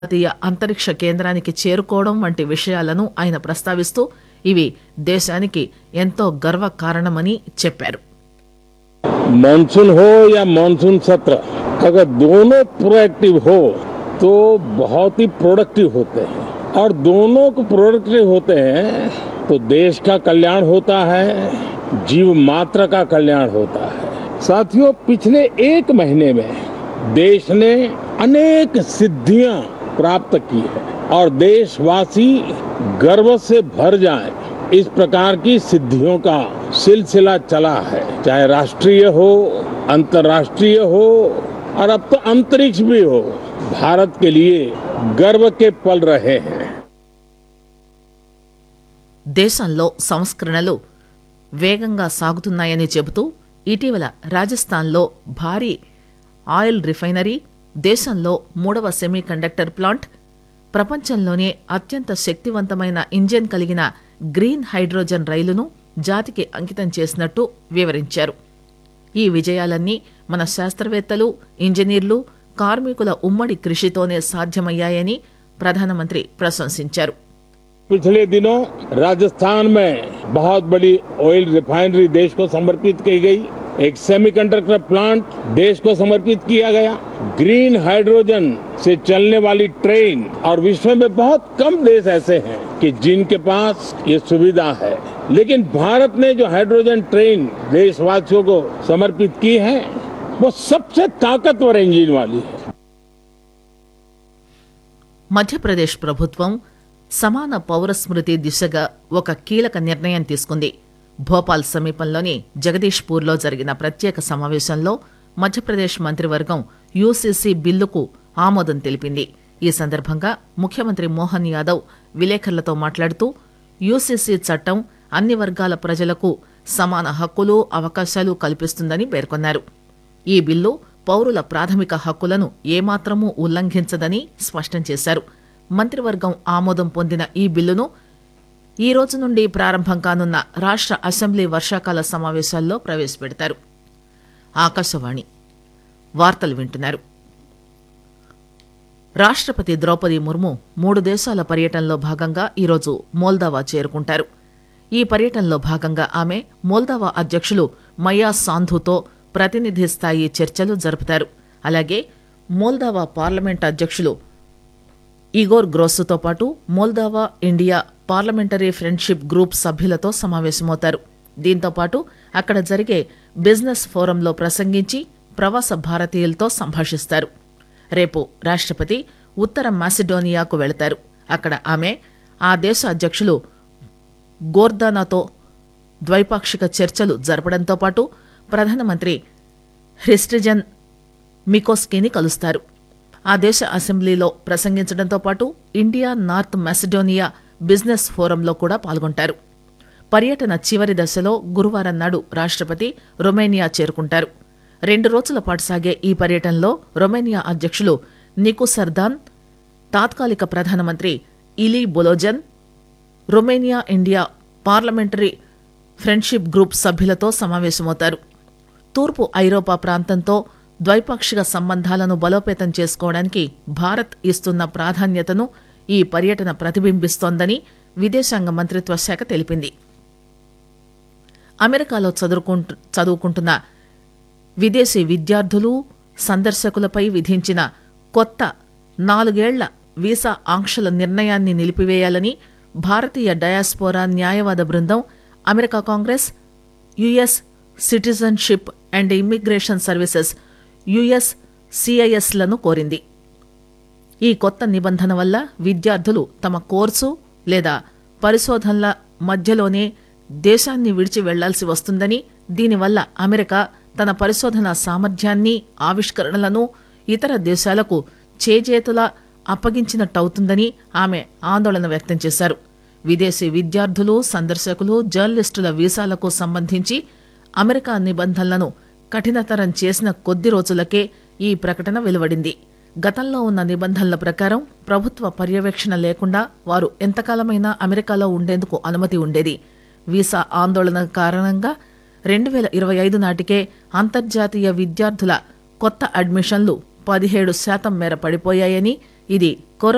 జాతీయ అంతరిక్ష కేంద్రానికి చేరుకోవడం వంటి విషయాలను ఆయన ప్రస్తావిస్తూ ఇవి దేశానికి ఎంతో గర్వకారణమని చెప్పారు मानसून हो या मानसून सत्र अगर दोनों प्रोएक्टिव हो तो बहुत ही प्रोडक्टिव होते हैं और दोनों को प्रोडक्टिव होते हैं तो देश का कल्याण होता है जीव मात्र का कल्याण होता है साथियों पिछले एक महीने में देश ने अनेक सिद्धियां प्राप्त की है और देशवासी गर्व से भर जाएं इस प्रकार की सिद्धियों का सिलसिला चला है चाहे राष्ट्रीय हो अंतर्राष्ट्रीय हो और अब तो अंतरिक्ष भी हो भारत के लिए गर्व के पल रहे हैं దేశంలో సంస్కరణలు వేగంగా సాగుతున్నాయని చెబుతూ ఇటీవల రాజస్థాన్లో భారీ ఆయిల్ రిఫైనరీ దేశంలో మూడవ సెమీ కండక్టర్ ప్లాంట్ ప్రపంచంలోనే అత్యంత శక్తివంతమైన ఇంజిన్ కలిగిన గ్రీన్ హైడ్రోజన్ రైలును జాతికి అంకితం చేసినట్టు వివరించారు ఈ విజయాలన్నీ మన శాస్త్రవేత్తలు ఇంజనీర్లు కార్మికుల ఉమ్మడి కృషితోనే సాధ్యమయ్యాయని ప్రధానమంత్రి ప్రశంసించారు पिछले दिनों राजस्थान में बहुत बड़ी ऑयल रिफाइनरी देश को समर्पित की गई एक सेमीकंडक्टर प्लांट देश को समर्पित किया गया ग्रीन हाइड्रोजन से चलने वाली ट्रेन और विश्व में बहुत कम देश ऐसे हैं कि जिनके पास ये सुविधा है लेकिन भारत ने जो हाइड्रोजन ट्रेन देशवासियों को समर्पित की है वो सबसे ताकतवर इंजन वाली है మధ్యప్రదేశ్ ప్రభుత్వం సమాన పౌర స్మృతి దిశగా ఒక కీలక నిర్ణయం తీసుకుంది భోపాల్ సమీపంలోని జగదీష్పూర్లో జరిగిన ప్రత్యేక సమావేశంలో మధ్యప్రదేశ్ మంత్రివర్గం యూసీసీ బిల్లుకు ఆమోదం తెలిపింది ఈ సందర్భంగా ముఖ్యమంత్రి మోహన్ యాదవ్ విలేకరులతో మాట్లాడుతూ యూసీసీ చట్టం అన్ని వర్గాల ప్రజలకు సమాన హక్కులు అవకాశాలు కల్పిస్తుందని పేర్కొన్నారు ఈ బిల్లు పౌరుల ప్రాథమిక హక్కులను ఏమాత్రమూ ఉల్లంఘించదని స్పష్టం చేశారు మంత్రివర్గం ఆమోదం పొందిన ఈ బిల్లును ఈ రోజు నుండి ప్రారంభం కానున్న రాష్ట్ర అసెంబ్లీ వర్షాకాల సమావేశాల్లో ప్రవేశపెడతారు ఆకాశవాణి వార్తలు వింటున్నారు రాష్ట్రపతి ద్రౌపది ముర్ము మూడు దేశాల పర్యటనలో భాగంగా ఈరోజు మోల్దావా చేరుకుంటారు ఈ పర్యటనలో భాగంగా ఆమె మోల్దావా అధ్యక్షులు మయా సాంధుతో ప్రతినిధి స్థాయి చర్చలు జరుపుతారు అలాగే మోల్దావా పార్లమెంట్ అధ్యక్షులు ఇగోర్ గ్రోస్సుతో పాటు Moldova India parliamentary friendship group సభ్యులతో సమావేశమవుతారు దీంతో పాటు అక్కడ జరిగే బిజినెస్ ఫోరంలో ప్రసంగించి ప్రవాస భారతీయులతో సంభాషిస్తారు రేపు రాష్ట్రపతి ఉత్తర మాసిడోనియాకు వెళతారు అక్కడ ఆమె ఆ దేశ అధ్యక్షులు గోర్దానాతో ద్వైపాక్షిక చర్చలు జరపడంతో పాటు ప్రధానమంత్రి హ్రిస్టిజన్ మికోస్కీని కలుస్తారు ఆ దేశ అసెంబ్లీలో ప్రసంగించడంతో పాటు ఇండియా నార్త్ మెసిడోనియా బిజినెస్ ఫోరంలో కూడా పాల్గొంటారు పర్యటన చివరి దశలో గురువారం నాడు రాష్ట్రపతి రొమేనియా చేరుకుంటారు రెండు రోజుల పాటు సాగే ఈ పర్యటనలో రొమేనియా అధ్యక్షులు నికు సర్దాన్ తాత్కాలిక ప్రధానమంత్రి Ilie Bolojan Romania India parliamentary friendship group సభ్యులతో సమావేశమవుతారు తూర్పు ఐరోపా ప్రాంతంతో ద్వైపాక్షిక సంబంధాలను బలోపేతం చేసుకోవడానికి భారత్ ఇస్తున్న ప్రాధాన్యతను ఈ పర్యటన ప్రతిబింబిస్తోందని విదేశాంగ మంత్రిత్వ శాఖ తెలిపింది అమెరికాలో చదువుకుంటు చదువుకుంటున్న విదేశీ విద్యార్థులు సందర్శకులపై విధించిన కొత్త నాలుగేళ్ల వీసా ఆంక్షల నిర్ణయాన్ని నిలిపివేయాలని భారతీయ డయాస్పోరా న్యాయవాద బృందం America congress US citizenship and immigration services US సిఐఎస్లను కోరింది ఈ కొత్త నిబంధన వల్ల విద్యార్థులు తమ కోర్సు లేదా పరిశోధనల మధ్యలోనే దేశాన్ని విడిచి వెళ్లాల్సి వస్తుందని దీనివల్ల అమెరికా తన పరిశోధన సామర్థ్యాన్ని ఆవిష్కరణలను ఇతర దేశాలకు చేజేతులా అప్పగించినట్టవుతుందని ఆమె ఆందోళన వ్యక్తం చేశారు విదేశీ విద్యార్థులు సందర్శకులు జర్నలిస్టుల వీసాలకు సంబంధించి అమెరికా నిబంధనలను కఠినతరం చేసిన కొద్ది రోజులకే ఈ ప్రకటన వెలువడింది గతంలో ఉన్న నిబంధనల ప్రకారం ప్రభుత్వ పర్యవేక్షణ లేకుండా వారు ఎంతకాలమైనా అమెరికాలో ఉండేందుకు అనుమతి ఉండేది వీసా ఆందోళన కారణంగా రెండు వేల ఇరవై ఐదు నాటికే అంతర్జాతీయ విద్యార్థుల కొత్త అడ్మిషన్లు పదిహేడు శాతం మేర పడిపోయాయని ఇది